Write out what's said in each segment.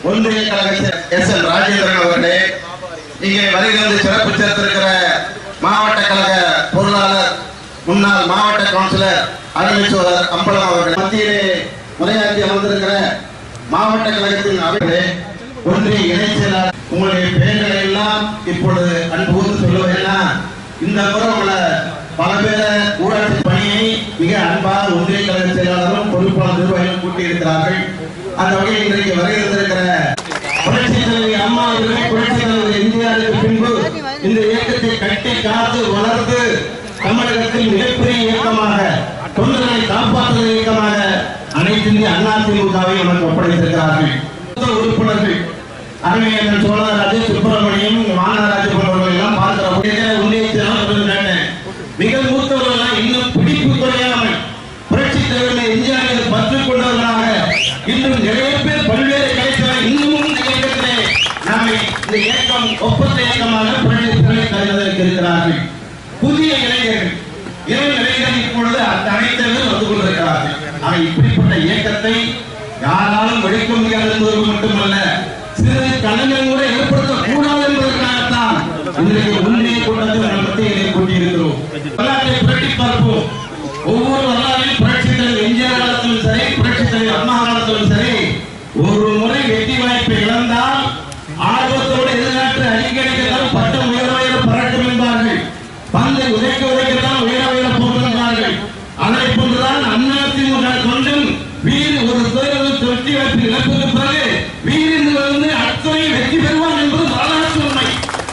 ஒன்றிய கழகத்தில் S L Rajendran அவர்களே இங்கே வருகை வந்து சிறப்பு சேர்த்திருக்கிற மாவட்ட கழக பொருளாளர் முன்னாள் மாவட்ட கவுன்சிலர் அருளீஸ்வரர் அம்பலம் அவர்கள் மத்தியிலே உரையாற்றி அமர்ந்திருக்கிற மாவட்ட கழகத்தின் அவர்களே ஒன்றிய இணைச் செயலாளர் உங்களுடைய பெயர்களை எல்லாம் இப்பொழுது அன்பு கூர்ந்து சொல்லுவேன்னா இந்த முறை உங்களை பல பேரை ஊராட்சி பணியை மிக அன்பாக ஒன்றிய கழக செயலாளரும் பொறுப்பாளர் நிர்வாகிகளும் கூட்டியிருக்கிறார்கள் அந்த வகையில் இன்றைக்கு வருகிறந்திருக்கிற புரட்சி தலைவி அம்மா அவர்களே புரட்சி தலைவர் எம்ஜிஆருக்கு பின்பு இந்த இயக்கத்தை கட்டி காத்து வளர்த்து தமிழகத்தில் மிகப்பெரிய இயக்கமாக தொண்டர்களை காப்பாற்றுகிற இயக்கமாக அனைத்து இந்திய அண்ணா திமுகவை நமக்கு ஒப்படைத்திருக்கிறார்கள் மூத்த உறுப்பினர்கள் அருமையன் சோழராஜு சுப்பிரமணியம் மாநகராஜ் போன்றவர்கள் எல்லாம் பார்க்கிற உன்னிய மிக மூத்தவர்கள் இன்னும் பிடிப்பு குறையாமல் புரட்சி தலைவர் எம்ஜிஆர் பற்று கொண்டவர்களாக இன்னும் நிறைய பேர் பல்வேறு கலைஞர்கள் இன்னமும் இந்த இயக்கத்திலே நம்மை இந்த இயக்கம் ஒப்பந்த இயக்கமாக புரட்சி தலைவர் தலைவதற்கு இருக்கிறார்கள் புதிய இளைஞர்கள் இளம் இளைஞர்கள் இப்பொழுது அந்த அனைத்தவர்கள் வந்து கொண்டிருக்கிறார்கள் ஆக இப்படிப்பட்ட இயக்கத்தை யாராலும் ஒழிக்க முடியாது என்பது மட்டுமல்ல சிறு கலைஞர் கூட ஏற்படுத்தக் கூடாது என்பதற்காகத்தான் இன்றைக்கு உண்மையை கொண்டது நம்ம மத்தியிலே கூட்டியிருக்கிறோம் வரலாற்றை புரட்டி பார்ப்போம் ஒவ்வொரு வரலாறையும் புரட்சி தலைவர் எம்ஜிஆர் காலத்திலும் சரி புரட்சி தலைவர் அம்மா காலத்திலும் சரி ஒரு முறை வெற்றி வாய்ப்பை இழந்தால் ஆர்வத்தோடு எதிர்நாட்டு அடிக்கடிக்கெல்லாம் பட்டம் உயர உயர பறக்கும் என்பார்கள் பந்தை உதைக்க உதைக்கத்தான் உயர உயர போட்டிருந்தார்கள் அதை போன்றுதான் அதிமுக கொண்டும் வீடு ஒரு தேர்தல் வெற்றி வாய்ப்பு இழப்புக்கு பிறகு வீடு வந்து அத்தனை வெற்றி பெறுவான் என்பது வரலாற்று உண்மை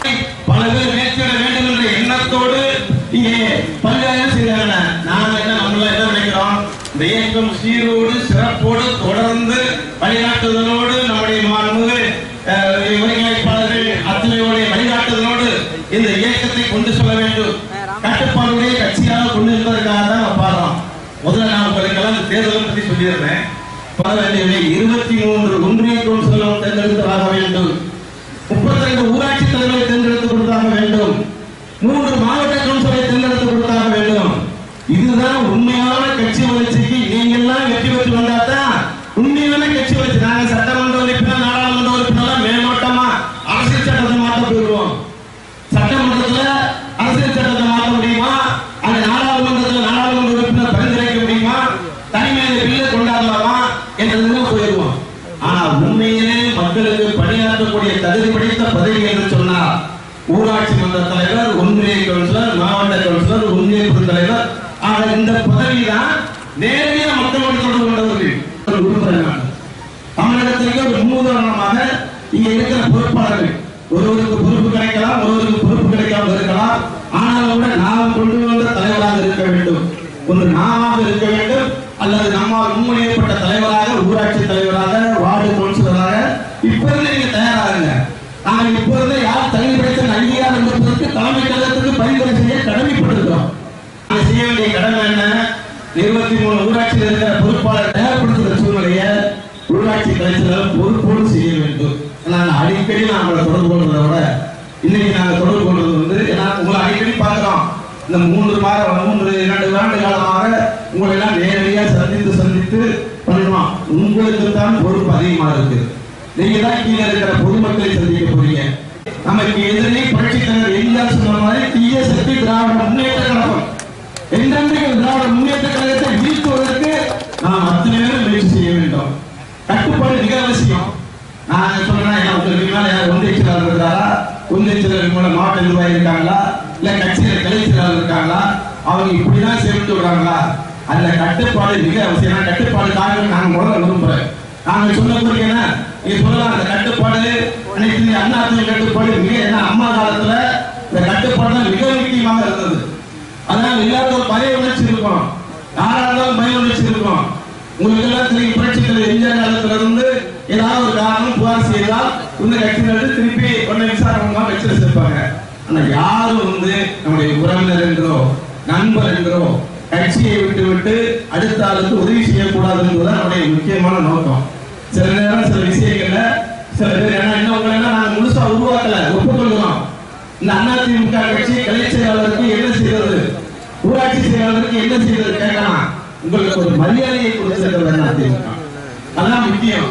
பல பேர் நேர்த்திட வேண்டும் என்ற எண்ணத்தோடு இங்கே பல்வேறு செய்தாங்க நாங்க என்ன நம்மள என்ன நினைக்கிறோம் இந்த இயக்கம் சீரோடு சிறப்போடு தொடர்ந்து வழிகாட்டுதலோடு நம்முடைய மாண்புமிகு அஹ், ஒருங்கிணைப்பாளர்கள் அத்தனையோடைய வழிகாட்டுதலோடு இந்த இயக்கத்தை கொண்டு செல்ல வேண்டும் கட்டுப்பாடுடைய கட்சியாக கொண்டு இருப்பதற்காக தான் நம்ம பாடுறோம் முதல்ல நான் உங்களுக்கெல்லாம் இந்த தேர்தலை பத்தி சொல்லிடுறேன் பாட வேண்டியவை இருபத்தி மூன்று ஒன்றிய கவுன்சிலர் தேர்ந்தெடுத்து ஆக வேண்டும் முப்பத்தி ரெண்டு ஊராட்சி தலைவரை தேர்ந்தெடுத்து கொடுத்தாக வேண்டும் மூன்று மாவட்ட கவுன்சிலரை தேர்ந்தெடுத்து கொடுத்தாக வேண்டும் இதுதான் உண்மையான கட்சி வளர்ச்சிக்கு நீங்க எல்லாம் வெற்றி பெற்று வந்தாதான் உண்மையான கட்சி வளர்ச்சி நாங்க சட்டமன்ற உறுப்பினர் நாடாளுமன்ற உறுப்பினர் மேலோட்டமா அரசியல் சட்டத்தை மாற்ற போயிடுவோம் சட்டமன்றத்துல அரசியல் சட்டத்தை மாற்ற முடியுமா அந்த நாடாளுமன்றத்துல நாடாளுமன்ற உறுப்பினர் பரிந்துரைக்க முடியுமா தனிமனித பில்லை கொண்டாடலாமா என்றதுல போயிடுவோம் ஆனா உண்மையிலே மக்களுக்கு பணியாற்றக்கூடிய தகுதி படைத்த பதவி என்று சொன்னார் ஊராட்சி மன்ற தலைவர் ஒன்றிய கவுன்சிலர் மாவட்ட கவுன்சிலர் ஒன்றிய குழு தலைவர் ஆக இந்த பதவி தான் நேரடியா மக்களோடு தொடர்பு கொண்டவர்கள் ஒரு உறுப்பினர் நான். தமிழகத்திலேயே ஒரு முன்னுதாரணமாக இங்க இருக்கிற பொறுப்பாளர்கள் ஒருவருக்கு பொறுப்பு கிடைக்கலாம் ஒருவருக்கு பொறுப்பு கிடைக்காமல் இருக்கலாம் ஆனாலும் கூட நாம் கொண்டு வந்த தலைவராக இருக்க வேண்டும் ஒன்று நாமாக இருக்க வேண்டும் அல்லது நம்மால் முன்மொழியப்பட்ட தலைவராக ஊராட்சி தலைவராக வார்டு கவுன்சிலராக இப்ப இருந்து நீங்க தயாராகுங்க நாங்க இப்ப இருந்து யார் தகுதி படைத்த அங்கீகாரம் என்பதற்கு தலைமை கழகத்துக்கு பரிந்துரை செய்ய கடமைப்பட்டிருக்கிறோம் நாங்க செய்ய வேண்டிய கடமை என்ன இருபத்தி மூணு ஊராட்சியில் இருக்கிற பொறுப்பாளர் தயார்படுத்துகிற சூழ்நிலையை ஊராட்சி கலைஞர்கள் பொறுப்போடு செய்ய வேண்டும் நாங்கள் அடிக்கடி நாங்கள் தொடர்பு கொள்றதை விட இன்னைக்கு நாங்கள் தொடர்பு கொள்வது வந்து ஏன்னா உங்களை அடிக்கடி பார்க்கிறோம் இந்த மூன்று மாதம் மூன்று இரண்டு ஆண்டு காலமாக உங்களை எல்லாம் நேரடியாக சந்தித்து சந்தித்து பண்ணுவோம் உங்களுக்கு தான் பொறுப்பு அதிகமாக இருக்கு நீங்க தான் கீழே இருக்கிற பொதுமக்களை சந்திக்க போறீங்க நமக்கு எதிரே புரட்சி தலைவர் எம்ஜிஆர் சொன்ன மாதிரி தீய சக்தி திராவிட முன்னேற்ற கழகம் என்றென்றைக்கு திராவிட முன்னேற்ற கழகத்தை வீழ்த்துவதற்கு நாம் அத்தனை பேரும் முயற்சி செய்ய வேண்டும் கட்டுப்பாடு மிக அவசியம் நான் சொல்றேன் என்ன உங்களுக்கு மேல யார் ஒன்றிய செயலாளர் இருக்காரா ஒன்றிய செயலர் மூலம் மாவட்ட நிர்வாகி இருக்காங்களா இல்ல கட்சியில கிளை செயலாளர் இருக்காங்களா அவங்க இப்படிதான் சேர்த்து விடுறாங்களா அதுல கட்டுப்பாடு மிக அவசியம் ஏன்னா கட்டுப்பாடு காரணம் நாங்க முதல்ல விரும்புறேன் நாங்க சொன்ன பிறகு என்ன நீங்க சொல்லலாம் அந்த கட்டுப்பாடு அனைத்து இந்திய அண்ணா திமுக கட்டுப்பாடு மிக ஏன்னா அம்மா காலத்துல இந்த கட்டுப்பாடு தான் மிக முக்கியமாக இருந்தது அதனால எல்லாரும் ஒரு பய உணர்ச்சி இருக்கும் யாரா இருந்தாலும் பய உணர்ச்சி இருக்கும் உங்களுக்கு எல்லாம் தெரியும் புரட்சி தலைவர் எம்ஜிஆர் காலத்துல இருந்து ஏதாவது ஒரு காரணம் புகார் செய்தால் இந்த கட்சியினர் திருப்பி உடனே விசாரணை கட்சியில சேர்ப்பாங்க ஆனா யாரும் வந்து நம்முடைய உறவினர் என்றோ நண்பர் என்றோ கட்சியை விட்டு விட்டு அடுத்த ஆளுக்கு உதவி செய்யக்கூடாது என்பதுதான் நம்முடைய முக்கியமான நோக்கம் சில நேரம் சில விஷயங்கள்ல சில பேர் ஏன்னா இன்னும் உங்களை எல்லாம் நாங்க முழுசா உருவாக்கல ஒப்புக்கொள்கிறோம் இந்த அதிமுக கட்சி கிளை செயலாளருக்கு என்ன செய்வது ஊராட்சி செயலாளருக்கு என்ன செய்வது கேட்கலாம் உங்களுக்கு ஒரு மரியாதையை கொடுத்திருக்கிறது அதிமுக அதான் முக்கியம்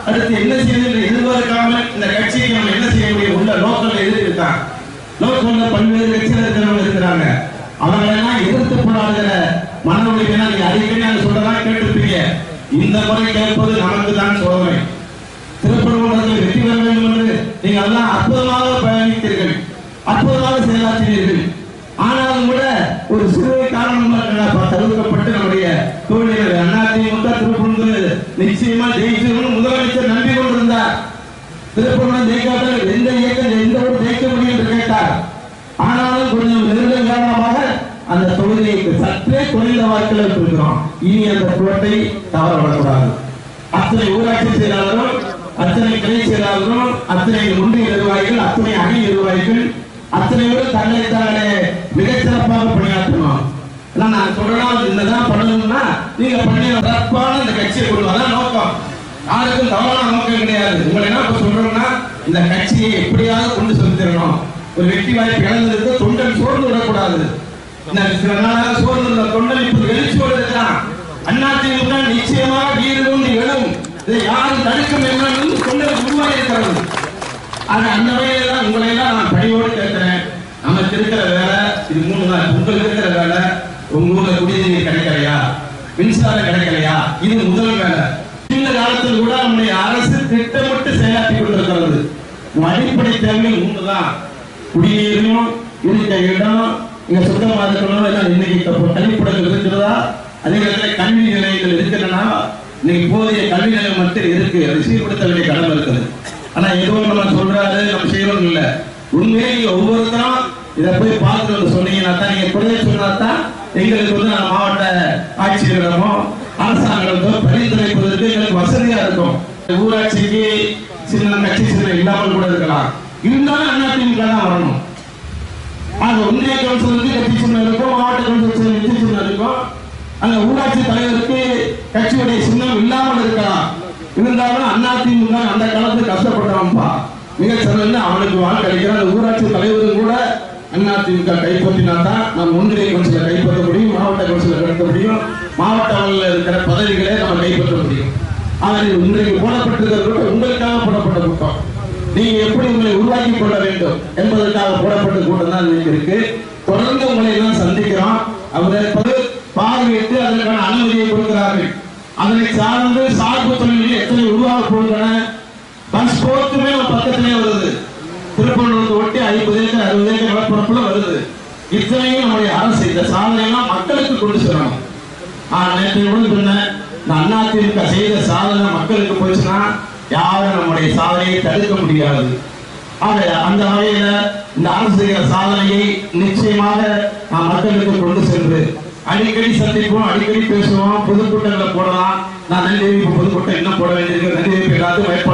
அடுத்து என்ன செய்யணும் எதிர்பார்க்காம இந்த கட்சிக்கு நம்ம என்ன செய்ய முடியும் உள்ள லோக்கல் எதிர்ப்பு இருக்கான் லோக்கல்ல பல்வேறு கட்சியில் இருக்கிறவங்க இருக்கிறாங்க அவங்க எல்லாம் எதிர்த்து போராடுகிற மன உரிமைனா நீங்க அடிக்கடி நாங்க சொல்றதா கேட்டிருப்பீங்க இந்த முறை கேட்பது நமக்கு தான் சோதனை திருப்பரங்குன்றத்தில் வெற்றி பெற வேண்டும் என்று நீங்கள் எல்லாம் அற்புதமாக பயணித்தீர்கள் அற்புதமாக செயலாற்றினீர்கள் ஆனாலும் கூட ஒரு சிறு காரணமாக தடுக்கப்பட்டு நம்முடைய தோழியர் அதிமுக திருப்பரங்குன்று நிச்சயமா ஜெயிச்சிருக்கணும் முதலமைச்சர் நம்பி கொண்டிருந்தார் திருப்பரங்குன்றம் ஜெயிக்காட்டால் எந்த இயக்கம் எந்த ஒரு ஜெயிக்க முடியும் என்று கேட்டார் ஆனாலும் கொஞ்சம் நெருங்கல் காரணமாக அந்த தொகுதியை சற்றே குறைந்த வாக்கில் இருக்கிறோம் இனி அந்த கோட்டை தவற விடக்கூடாது அத்தனை ஊராட்சி செயலாளரும் அத்தனை கிளை செயலாளரும் அத்தனை ஒன்றிய நிர்வாகிகள் அத்தனை அணி நிர்வாகிகள் அத்தனை பேரும் தங்களை தாங்களே மிகச் சிறப்பாக பணியாற்றணும் எல்லாம் நான் சொல்றேன் என்னதான் பண்ணணும்னா நீங்க பண்ணி சிறப்பான இந்த கட்சியை கொண்டு வரதான் நோக்கம் யாருக்கும் தவறான நோக்கம் கிடையாது உங்களை என்ன இப்ப சொல்றோம்னா இந்த கட்சியை எப்படியாவது கொண்டு செலுத்திடணும் ஒரு வெற்றி வாய்ப்பு இழந்ததுக்கு தொண்டன் சோர்ந்து விடக்கூடாது இந்த சில நாளாக சோர்ந்து இருந்த தொண்டன் இப்போது எழுச்சியோடு இருக்கலாம் அதிமுக நிச்சயமாக வீடு கொண்டு எழும் இதை யாரும் தடுக்க வேண்டும் தொண்டர் உருவாகி இருக்கிறது ஆனா அந்த வகையில தான் உங்களை எல்லாம் நான் பணியோடு கேட்கிறேன் நமக்கு இருக்கிற வேலை இது மூணு தான் உங்களுக்கு இருக்கிற வேலை உங்க ஊர்ல குடிநீர் கிடைக்கலையா மின்சாரம் கிடைக்கலையா இது முதல் வேலை இந்த காலத்தில் கூட நம்முடைய அரசு திட்டமிட்டு செயலாற்றி கொண்டிருக்கிறது உன் அடிப்படை தேவைகள் மூணு தான் குடிநீரும் இருக்க இடம் இங்க சுத்தமா இருக்கணும் எல்லாம் இன்னைக்கு இப்போ கல்விப்படங்கள் இருக்கிறதா அதே நேரத்தில் கல்வி நிலையங்கள் இருக்கின்றன இன்னைக்கு போதிய கல்வி நிலையம் மட்டும் இருக்கு அது சீர்படுத்த வேண்டிய கடமை இருக்குது ஆனா ஏதோ நம்ம சொல்றாரு நம்ம செய்யறோம் இல்ல உண்மையே நீங்க ஒவ்வொருத்தரும் இதை போய் பார்த்துட்டு வந்து சொன்னீங்கன்னா தான் நீங்க குறைய சொன்னா தான் எங்களுக்கு வந்து நம்ம மாவட்ட ஆட்சியரிடமோ அரசாங்கமோ பரிந்துரைப்பதற்கு எங்களுக்கு வசதியா இருக்கும் ஊராட்சிக்கு சின்ன கட்சி சின்ன இல்லாமல் கூட இருக்கலாம் இருந்தாலும் அதிமுக தான் வரணும் ஆக ஒன்றிய கவுன்சிலருக்கு கட்சி சின்னம் இருக்கும் மாவட்ட கவுன்சிலர் கட்சி சின்னம் இருக்கும் அங்க ஊராட்சி தலைவருக்கு கட்சியுடைய சின்னம் இல்லாமல் இருக்கலாம் இருந்தாலும் அதிமுக அந்த காலத்துல கஷ்டப்பட்டவன்பா மிக சிறந்த அவனுக்கு வாக்கு அளிக்கிற அந்த ஊராட்சி தலைவரும் கூட அதிமுக கைப்பற்றினா தான் நம்ம ஒன்றிய கவுன்சிலர் கைப்பற்ற முடியும் மாவட்ட கவுன்சிலர் கைப்பற்ற முடியும் மாவட்ட அளவில் இருக்கிற பதவிகளை நம்ம கைப்பற்ற முடியும் ஆனால் இது இன்றைக்கு போடப்பட்டிருக்கிற கூட்டம் உங்களுக்காக போடப்பட்ட கூட்டம் நீங்க எப்படி உங்களை உருவாக்கி கொள்ள வேண்டும் என்பதற்காக போடப்பட்ட கூட்டம் தான் இன்னைக்கு இருக்கு தொடர்ந்து உங்களை எல்லாம் சந்திக்கிறோம் அவர் பார்வையிட்டு அதற்கான அனுமதியை கொடுக்கிறார்கள் அதனை சார்ந்து சார்பு தொழில்கள் எத்தனை உருவாக போகின்றன பஸ் போர்த்துமே நம்ம பக்கத்திலே வருது திருப்பூர் ஒட்டி ஐம்பது ஏக்கர் அறுபது ஏக்கர் நிலப்பரப்புல வருது இத்தனையும் நம்முடைய அரசு இந்த சாதனை எல்லாம் மக்களுக்கு கொண்டு செல்லணும் ஆனா நேற்று கூட சொன்னேன் இந்த அதிமுக செய்த சாதனை மக்களுக்கு போச்சுன்னா யாரும் நம்முடைய சாதனையை தடுக்க முடியாது ஆக அந்த வகையில இந்த அரசு செய்கிற சாதனையை நிச்சயமாக நாம் மக்களுக்கு கொண்டு சென்று அடிக்கடி சந்திப்போம் அடிக்கடி பேசுவோம் பொதுக்கூட்டங்களை போடலாம் நான் நன்றி அறிவிப்பு பொதுக்கூட்டம் இன்னும் போட வேண்டியிருக்கு நன்றி அறிவிப்பு எல்லாத்தையும்